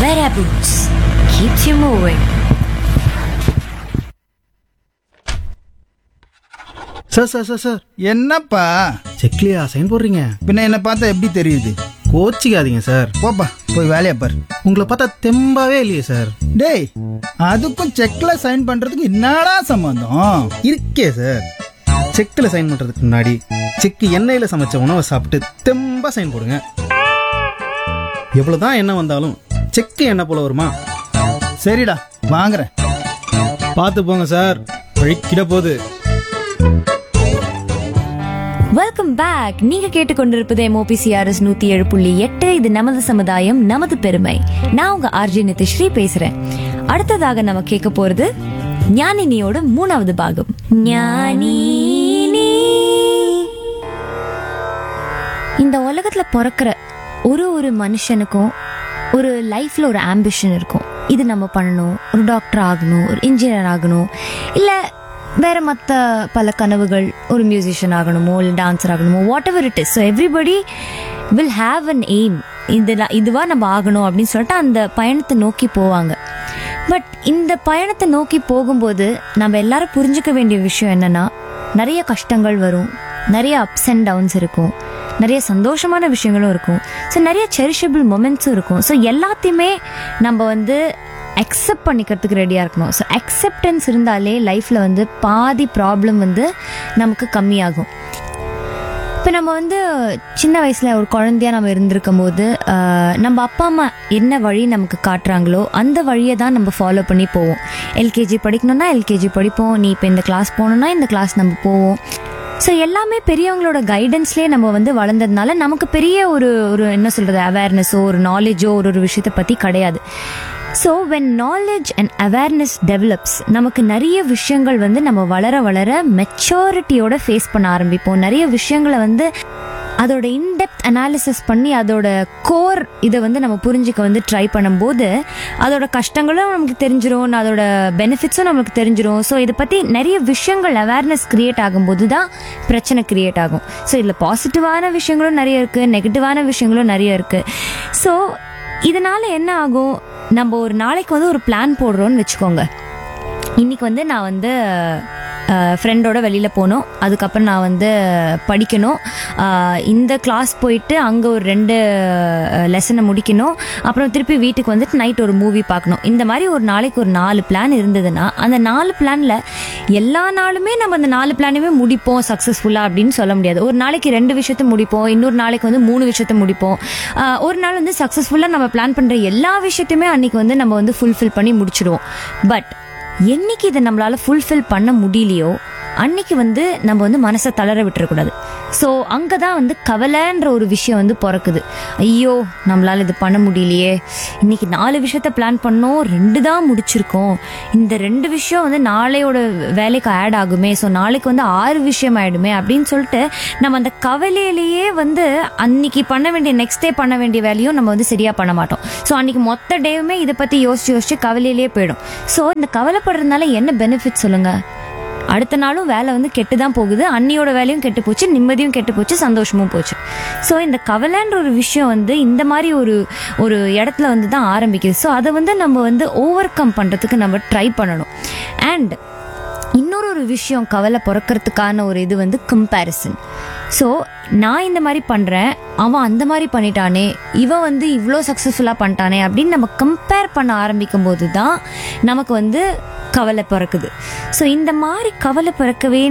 Vera Boots keeps you moving. Sir sir sir sir என்னப்பா செக்லியா sign போடுறீங்க பின்ன என்ன பார்த்தா எப்படி தெரியுது கோச்சிக்காதீங்க சார் போப்பா போய் வேலையை பாரு உங்களை பார்த்தா தெம்பாவே இல்லையே சார் டேய் அதுக்கும் செக்ல சைன் பண்றதுக்கு என்னடா சம்பந்தம் இருக்கே சார் செக்கில் சைன் பண்ணுறதுக்கு முன்னாடி செக்கு எண்ணெயில் சமைச்ச உணவை சாப்பிட்டு தெம்பா சைன் போடுங்க எவ்வளோதான் எண்ணெய் வந்தாலும் செக்கு எண்ணெய் போல வருமா சரிடா வாங்குறேன் பார்த்து போங்க சார் வழிக்கிட போகுது வெல்கம் பேக் நீங்க கேட்டுக்கொண்டிருப்பது எம்ஓபிசிஆர்எஸ் நூத்தி ஏழு புள்ளி எட்டு இது நமது சமுதாயம் நமது பெருமை நான் உங்க ஆர்ஜி நிதிஸ்ரீ பேசுறேன் அடுத்ததாக நம்ம கேட்க போறது ஞானினியோட மூணாவது பாகம் ஞானினி இந்த உலகத்துல பிறக்கிற ஒரு ஒரு மனுஷனுக்கும் ஒரு லைஃப்ல ஒரு ஆம்பிஷன் இருக்கும் இது நம்ம பண்ணணும் ஒரு டாக்டர் ஆகணும் ஒரு இன்ஜினியர் ஆகணும் இல்ல வேற மற்ற பல கனவுகள் ஒரு மியூசிஷியன் ஆகணுமோ இல்லை டான்சர் ஆகணுமோ whatever it is so everybody will have an aim இது இதுவா நம்ம ஆகணும் அப்படின்னு சொல்லிட்டு அந்த பயணத்தை நோக்கி போவாங்க பட் இந்த பயணத்தை நோக்கி போகும்போது நம்ம எல்லாரும் புரிஞ்சுக்க வேண்டிய விஷயம் என்னன்னா நிறைய கஷ்டங்கள் வரும் நிறைய அப்ஸ் அண்ட் டவுன்ஸ் இருக்கும் நிறைய சந்தோஷமான விஷயங்களும் இருக்கும் ஸோ நிறைய செரிஷபிள் மொமெண்ட்ஸும் இருக்கும் ஸோ எல்லாத்தையுமே நம்ம வந்து அக்செப்ட் பண்ணிக்கிறதுக்கு ரெடியாக இருக்கணும் ஸோ அக்செப்டன்ஸ் இருந்தாலே லைஃப்பில் வந்து பாதி ப்ராப்ளம் வந்து நமக்கு கம்மியாகும் இப்போ நம்ம வந்து சின்ன வயசில் ஒரு குழந்தையா நம்ம இருந்திருக்கும் போது ஆஹ், நம்ம அப்பா அம்மா என்ன வழி நமக்கு காட்டுறாங்களோ அந்த வழியை தான் நம்ம ஃபாலோ பண்ணி போவோம் எல்கேஜி படிக்கணும்னா எல்கேஜி படிப்போம் நீ இப்போ இந்த கிளாஸ் போகணுன்னா இந்த கிளாஸ் நம்ம போவோம் ஸோ எல்லாமே பெரியவங்களோட கைடன்ஸ்லேயே நம்ம வந்து வளர்ந்ததுனால நமக்கு பெரிய ஒரு ஒரு என்ன சொல்கிறது அவேர்னஸோ ஒரு நாலேஜோ ஒரு ஒரு விஷயத்தை பற்றி கிடையாது so when knowledge and awareness develops நமக்கு நிறைய விஷயங்கள் வந்து நம்ம வளர வளர மெச்சாரிட்டியோட ஃபேஸ் பண்ண ஆரம்பிப்போம் நிறைய விஷயங்களை வந்து அதோட இன்டெப்த் அனாலிசிஸ் பண்ணி அதோட கோர் இதை வந்து நம்ம புரிஞ்சுக்க வந்து ட்ரை பண்ணும்போது அதோட கஷ்டங்களும் நமக்கு தெரிஞ்சிரும் அதோட பெனிஃபிட்ஸும் நமக்கு தெரிஞ்சிரும் ஸோ இதை பற்றி நிறைய விஷயங்கள் அவேர்னஸ் கிரியேட் ஆகும்போது தான் பிரச்சனை கிரியேட் ஆகும் ஸோ இதில் பாசிட்டிவான விஷயங்களும் நிறைய இருக்குது நெகட்டிவான விஷயங்களும் நிறைய இருக்குது ஸோ இதனால என்ன ஆகும் நம்ம ஒரு நாளைக்கு வந்து ஒரு பிளான் போடுறோம்னு வச்சுக்கோங்க இன்னைக்கு வந்து நான் வந்து ஃப்ரெண்டோட வெளியில் போகணும் அதுக்கப்புறம் நான் வந்து படிக்கணும் அஹ், இந்த கிளாஸ் போயிட்டு அங்கே ஒரு ரெண்டு லெசனை முடிக்கணும் அப்புறம் திருப்பி வீட்டுக்கு வந்துட்டு நைட் ஒரு மூவி பார்க்கணும் இந்த மாதிரி ஒரு நாளைக்கு ஒரு நாலு பிளான் இருந்ததுன்னா அந்த நாலு பிளானில் எல்லா நாளுமே நம்ம அந்த நாலு பிளானுமே முடிப்போம் சக்ஸஸ்ஃபுல்லாக அப்படின்னு சொல்ல முடியாது ஒரு நாளைக்கு ரெண்டு விஷயத்த முடிப்போம் இன்னொரு நாளைக்கு வந்து மூணு விஷயத்த முடிப்போம் அஹ், ஒரு நாள் வந்து சக்ஸஸ்ஃபுல்லாக நம்ம பிளான் பண்ணுற எல்லா விஷயத்தையுமே அன்னைக்கு வந்து நம்ம வந்து ஃபுல்ஃபில் பண்ணி முடிச்சிடுவோம் பட் என்னைக்கு இதை நம்மளால ஃபுல்ஃபில் பண்ண முடியலையோ அன்னைக்கு வந்து நம்ம வந்து மனசை தளர விட்டுறக்கூடாது ஸோ அங்கே தான் வந்து கவலைன்ற ஒரு விஷயம் வந்து பிறக்குது ஐயோ நம்மளால இது பண்ண முடியலையே இன்னைக்கு நாலு விஷயத்த பிளான் பண்ணோம் ரெண்டு தான் முடிச்சிருக்கோம் இந்த ரெண்டு விஷயம் வந்து நாளையோட வேலைக்கு ஆட் ஆகுமே ஸோ நாளைக்கு வந்து ஆறு விஷயம் ஆயிடுமே அப்படின்னு சொல்லிட்டு நம்ம அந்த கவலையிலேயே வந்து அன்னைக்கு பண்ண வேண்டிய நெக்ஸ்ட் டே பண்ண வேண்டிய வேலையும் நம்ம வந்து சரியா பண்ண மாட்டோம் ஸோ அன்னைக்கு மொத்த டேவுமே இதை பத்தி யோசிச்சு யோசிச்சு கவலையிலேயே போயிடும் ஸோ இந்த கவலைப்படுறதுனால என்ன பெனிஃபிட் சொல்லுங்க அடுத்த நாளும் வேலை வந்து கெட்டு தான் போகுது அன்னியோட வேலையும் கெட்டு போச்சு நிம்மதியும் கெட்டு போச்சு சந்தோஷமும் போச்சு ஸோ இந்த கவலைன்ற ஒரு விஷயம் வந்து இந்த மாதிரி ஒரு ஒரு இடத்துல வந்து தான் ஆரம்பிக்குது ஸோ அதை வந்து நம்ம வந்து ஓவர் கம் பண்ணுறதுக்கு நம்ம ட்ரை பண்ணணும் அண்ட் இன்னொரு ஒரு விஷயம் கவலை பிறக்கிறதுக்கான ஒரு இது வந்து கம்பேரிசன் ஸோ நான் இந்த மாதிரி பண்ணுறேன் அவன் அந்த மாதிரி பண்ணிட்டானே இவன் வந்து இவ்வளோ சக்ஸஸ்ஃபுல்லாக பண்ணிட்டானே அப்படின்னு நம்ம கம்பேர் பண்ண ஆரம்பிக்கும் போது தான் நமக்கு வந்து கவலை பிறக்குது ஸோ இந்த மாதிரி கவலை பிறக்கவே